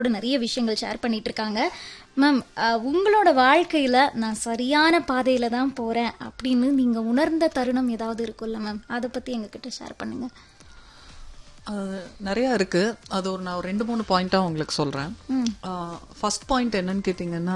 கூட நிறைய விஷயங்கள் ஷேர் பண்ணிட்டு இருக்காங்க மேம் உங்களோட வாழ்க்கையில நான் சரியான பாதையில தான் போறேன் அப்படின்னு நீங்க உணர்ந்த தருணம் ஏதாவது இருக்கும்ல மேம் அதை பத்தி எங்ககிட்ட ஷேர் பண்ணுங்க அது நிறைய இருக்கு அது ஒரு நான் ஒரு ரெண்டு மூணு பாயிண்டா உங்களுக்கு சொல்றேன் ஃபர்ஸ்ட் பாயிண்ட் என்னன்னு கேட்டிங்கன்னா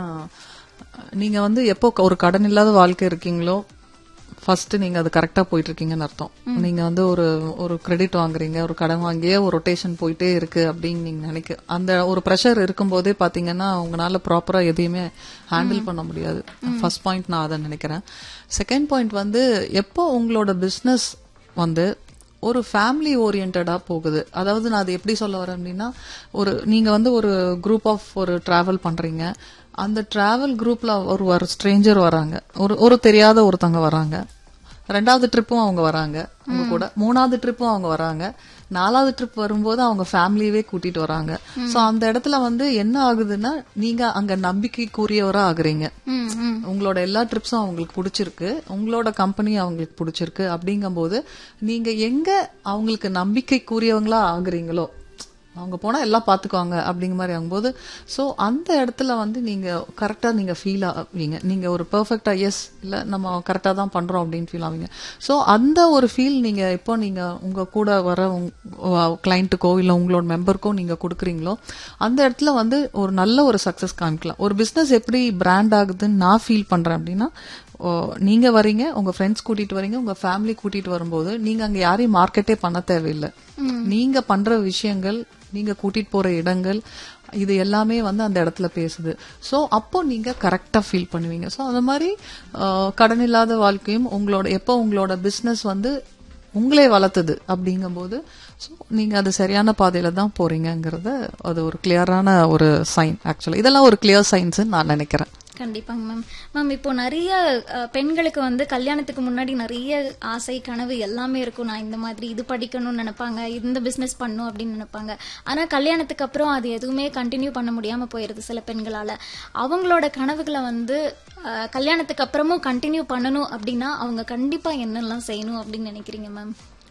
நீங்க வந்து எப்போ ஒரு கடன் இல்லாத வாழ்க்கை இருக்கீங்களோ ஃபர்ஸ்ட் நீங்க அது கரெக்டா போயிட்டு இருக்கீங்கன்னு அர்த்தம் நீங்க வந்து ஒரு ஒரு கிரெடிட் வாங்குறீங்க ஒரு கடன் வாங்கியே ஒரு ரொட்டேஷன் போயிட்டே இருக்கு அப்படின்னு நீங்க நினைக்க அந்த ஒரு ப்ரெஷர் இருக்கும்போதே பாத்தீங்கன்னா உங்களால ப்ராப்பரா எதையுமே ஹேண்டில் பண்ண முடியாது ஃபர்ஸ்ட் பாயிண்ட் நான் அதை நினைக்கிறேன் செகண்ட் பாயிண்ட் வந்து எப்போ உங்களோட பிசினஸ் வந்து ஒரு ஃபேமிலி ஓரியன்டா போகுது அதாவது நான் அது எப்படி சொல்ல வரேன் அப்படின்னா ஒரு நீங்க வந்து ஒரு குரூப் ஆஃப் ஒரு டிராவல் பண்றீங்க அந்த டிராவல் குரூப்ல ஒரு ஒரு ஸ்ட்ரேஞ்சர் வராங்க ஒரு ஒரு தெரியாத ஒருத்தவங்க வராங்க ரெண்டாவது ட்ரிப்பும் அவங்க வராங்க உங்க கூட மூணாவது ட்ரிப்பும் அவங்க வராங்க நாலாவது ட்ரிப் வரும்போது அவங்க ஃபேமிலியவே கூட்டிட்டு வராங்க சோ அந்த இடத்துல வந்து என்ன ஆகுதுன்னா நீங்க அங்க நம்பிக்கைக்குரியவரா ஆகுறீங்க ம், ம். உங்களோட எல்லா ட்ரிப்ஸும் அவங்களுக்கு பிடிச்சிருக்கு உங்களோட கம்பெனி அவங்களுக்கு பிடிச்சிருக்கு அப்படிங்கும்போது நீங்க எங்க அவங்களுக்கு நம்பிக்கைக்குரியவங்களா ஆகுறீங்களோ அவங்க போனா எல்லாம் பாத்துக்குவாங்க அப்படிங்கிற மாதிரி ஆகும்போது சோ அந்த இடத்துல வந்து நீங்க கரெக்டா நீங்க ஃபீல் ஆவீங்க நீங்க ஒரு பெர்ஃபெக்டா எஸ் இல்ல நம்ம கரெக்டா தான் பண்றோம் அப்படின்னு ஃபீல் ஆவீங்க சோ அந்த ஒரு ஃபீல் நீங்க இப்போ நீங்க உங்க கூட வர கிளைண்ட்டுக்கோ இல்ல உங்களோட மெம்பருக்கோ நீங்க கொடுக்குறீங்களோ அந்த இடத்துல வந்து ஒரு நல்ல ஒரு சக்சஸ் காமிக்கலாம் ஒரு பிசினஸ் எப்படி பிராண்ட் ஆகுதுன்னு நான் ஃபீல் பண்றேன் அப்படின்னா ஓ, நீங்க வரீங்க உங்க ஃப்ரெண்ட்ஸ் கூட்டிட்டு வரீங்க உங்க ஃபேமிலி கூட்டிட்டு வரும்போது நீங்க அங்க யாரையும் மார்க்கெட்டே பண்ண தேவையில்லை நீங்க பண்ற விஷயங்கள் நீங்க கூட்டிட்டு போற இடங்கள் இது எல்லாமே வந்து அந்த இடத்துல பேசுது சோ அப்போ நீங்க கரெக்டா ஃபீல் பண்ணுவீங்க சோ அந்த மாதிரி அஹ், கடன் இல்லாத வாழ்க்கையும் உங்களோட எப்போ உங்களோட பிசினஸ் வந்து உங்களே வளர்த்துது அப்படிங்கும்போது ஸோ நீங்க அது சரியான பாதையில தான் போறீங்கங்கிறத அது ஒரு கிளியரான ஒரு சைன் ஆக்சுவலா இதெல்லாம் ஒரு கிளியர் சைன்ஸ் நான் நினைக்கிறேன் கண்டிப்பாங்க மேம் மேம் இப்போ நிறைய அஹ், பெண்களுக்கு வந்து கல்யாணத்துக்கு முன்னாடி நிறைய ஆசை கனவு எல்லாமே இருக்கும் நான் இந்த மாதிரி இது படிக்கணும்னு நினைப்பாங்க இந்த பிசினஸ் பண்ணும் அப்படின்னு நினைப்பாங்க ஆனா கல்யாணத்துக்கு அப்புறம் அது எதுவுமே கண்டினியூ பண்ண முடியாம போயிருது சில பெண்களால அவங்களோட கனவுகளை வந்து அஹ், கல்யாணத்துக்கு அப்புறமும் கண்டினியூ பண்ணணும் அப்படின்னா அவங்க கண்டிப்பா என்னெல்லாம் செய்யணும் அப்படின்னு நினைக்கிறீங்க ma'am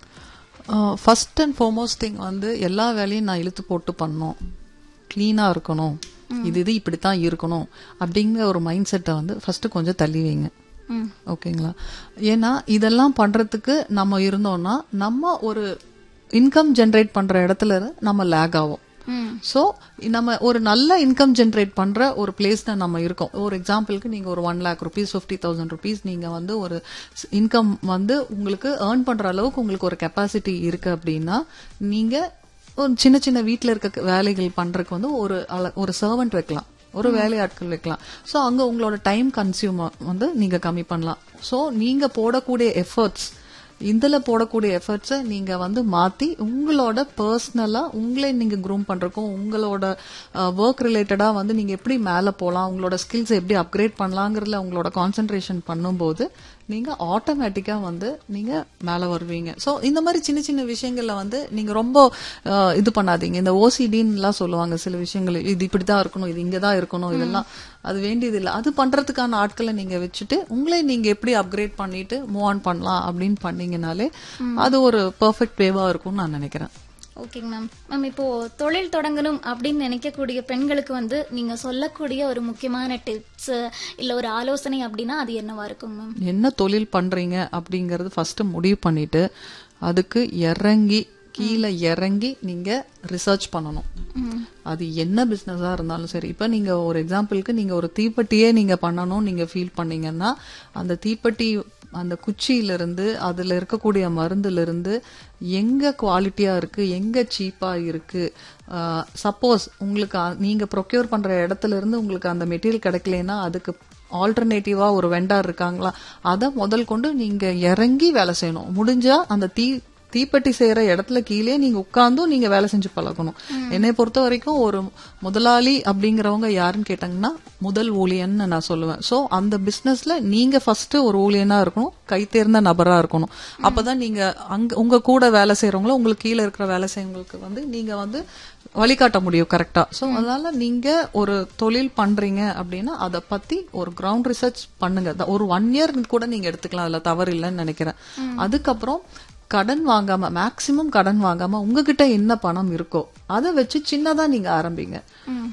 first and foremost thing வந்து எல்லா வேலையும் நான் இழுத்து போட்டு பண்ணணும் க்ளீனா இருக்கணும் இது இது இப்படித்தான் இருக்கணும் அப்படிங்கிற ஒரு மைண்ட் செட்டை வந்து ஃபர்ஸ்ட் கொஞ்சம் தள்ளி வைங்க ம் ஓகேங்களா ஏன்னா இதெல்லாம் பண்றதுக்கு நம்ம இருந்தோம்னா நம்ம ஒரு இன்கம் ஜென்ரேட் பண்ற இடத்துல இருந்து நம்ம லேக் ஆகும் ம் சோ நம்ம ஒரு நல்ல இன்கம் ஜென்ரேட் பண்ற ஒரு பிளேஸ்ல நம்ம இருக்கோம் ஒரு எக்ஸாம்பிளுக்கு நீங்க ஒரு one lakh rupees fifty thousand rupees நீங்க வந்து ஒரு இன்கம் வந்து உங்களுக்கு ஏர்ன் பண்ற அளவுக்கு உங்களுக்கு ஒரு கெப்பாசிட்டி இருக்கு அப்படின்னா நீங்க ஒரு சின்ன சின்ன வீட்ல இருக்க வேலைகள் பண்றதுக்கு வந்து ஒரு அள- ஒரு சர்வெண்ட் வைக்கலாம் ஒரு வேலையாட்கள் வைக்கலாம் சோ அங்க உங்களோட டைம் கன்சியூம் வந்து நீங்க கம்மி பண்ணலாம் சோ நீங்க போடக்கூடிய எஃபர்ட்ஸ் இதுல போடக்கூடிய எஃபர்ட்ஸை நீங்க வந்து மாத்தி உங்களோட பர்சனலா உங்களே நீங்க க்ரூம் பண்றதுக்கும் உங்களோட ஒர்க் ரிலேட்டடா வந்து நீங்க எப்படி மேல போலாம் உங்களோட ஸ்கில்ஸ் எப்படி அப்கிரேட் பண்ணலாங்கிறதுல உங்களோட கான்சென்ட்ரேஷன் பண்ணும்போது நீங்க ஆட்டோமேட்டிக்கா வந்து நீங்க மேல வருவீங்க சோ இந்த மாதிரி சின்ன சின்ன விஷயங்கள்ல வந்து நீங்க ரொம்ப அஹ், இது பண்ணாதீங்க இந்த ஓசிடின்னு எல்லாம் சொல்லுவாங்க சில விஷயங்கள் இது இப்படிதான் இருக்கணும் இது இங்கதான் இருக்கணும் இதெல்லாம் அது வேண்டியது இல்லை அது பண்றதுக்கான ஆட்களை நீங்க வச்சுட்டு உங்களே நீங்க எப்படி அப்கிரேட் பண்ணிட்டு மூவ் ஆன் பண்ணலாம் அப்படின்னு பண்ணீங்கனாலே அது ஒரு பெர்ஃபெக்ட் வேவா இருக்கும்னு நான் நினைக்கிறேன் ஓகேங்க மேம் மேம் இப்போ தொழில் தொடங்கணும் அப்படின்னு நினைக்கக்கூடிய பெண்களுக்கு வந்து நீங்க சொல்லக்கூடிய ஒரு முக்கியமான டிப்ஸ் இல்ல ஒரு ஆலோசனை அப்படின்னா அது என்னவா இருக்கும் மேம் என்ன தொழில் பண்றீங்க அப்படிங்கறது ஃபர்ஸ்ட் முடிவு பண்ணிட்டு அதுக்கு இறங்கி கீழே இறங்கி நீங்க ரிசர்ச் பண்ணணும் அது என்ன பிசினஸா இருந்தாலும் சரி இப்ப நீங்க ஒரு எக்ஸாம்பிளுக்கு நீங்க ஒரு தீப்பெட்டியே நீங்க பண்ணணும் நீங்க ஃபீல் பண்ணீங்கன்னா அந்த தீப்பெட்டி அந்த குச்சியில இருந்து அதுல இருக்கக்கூடிய மருந்துல இருந்து எங்க குவாலிட்டியா இருக்கு எங்க சீப்பா இருக்கு சப்போஸ் உங்களுக்கு அ- நீங்க ப்ரொக்யூர் பண்ற இடத்துல இருந்து உங்களுக்கு அந்த மெட்டீரியல் கிடைக்கலனா அதுக்கு ஆல்டர்னேட்டிவா ஒரு வெண்டார் இருக்காங்களா அதை முதல் கொண்டு நீங்க இறங்கி வேலை செய்யணும் முடிஞ்சா அந்த தீ தீப்பெட்டி செய்யற இடத்துல கீழே நீங்க உட்கார்ந்தும் நீங்க வேலை செஞ்சு பழகணும் என்னை பொறுத்த வரைக்கும் ஒரு முதலாளி அப்படிங்கறவங்க யாருன்னு கேட்டாங்கன்னா முதல் ஊழியன்னு நான் சொல்லுவேன் சோ அந்த பிசினஸ்ல நீங்க ஃபர்ஸ்ட் ஒரு ஊழியனா இருக்கணும் கை தேர்ந்த நபரா இருக்கணும் அப்பதான் நீங்க அங்க உங்க கூட வேலை செய்யறவங்கள உங்களுக்கு கீழே இருக்கிற வேலை செய்யறவங்களுக்கு வந்து நீங்க வந்து வழிகாட்ட முடியும் கரெக்டா சோ அதனால நீங்க ஒரு தொழில் பண்றீங்க அப்படின்னா அதை பத்தி ஒரு கிரவுண்ட் ரிசர்ச் பண்ணுங்க த- ஒரு ஒன் இயர் கூட நீங்க எடுத்துக்கலாம் அதுல தவறு இல்லைன்னு நினைக்கிறேன் அதுக்கப்புறம் கடன் வாங்காம மேக்சிமம் கடன் வாங்காம உங்ககிட்ட என்ன பணம் இருக்கோ அதை வச்சு சின்னதா நீங்க ஆரம்பிங்க